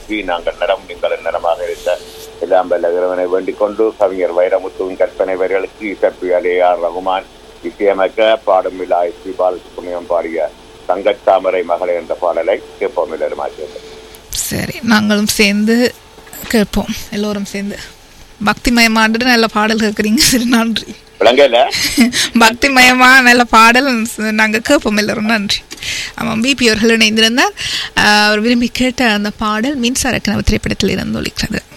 எழுப்பி நாங்கள் நலம் நீங்கள் நலமாக இருக்க எல்லாம் வல்ல இறைவனை வேண்டிக் கொண்டு கவிஞர் வைரமுத்துவின் கற்பனை வரிகளுக்கு இசப்பியலே ஆர் ரகுமான் இசையமைக்க பாடும் விழா ஸ்ரீ பாலசுப்ரமணியம் பாடிய தங்கத்தாமரை மகளை என்ற பாடலை கேட்போம் எல்லாரும் ஆசிரியர் சரி நாங்களும் சேர்ந்து கேட்போம் எல்லோரும் சேர்ந்து பக்தி மயமாண்டு நல்ல பாடல் கேட்குறீங்க சரி நன்றி விளங்கல பக்தி மயமா நல்ல பாடல் நாங்கள் கேட்போம் எல்லாரும் நன்றி ஆமாம் பிபி அவர்கள் இணைந்திருந்தார் ஆஹ் அவர் விரும்பி கேட்ட அந்த பாடல் மின்சார கனவு திரைப்படத்தில் இருந்து ஒலிக்கிறது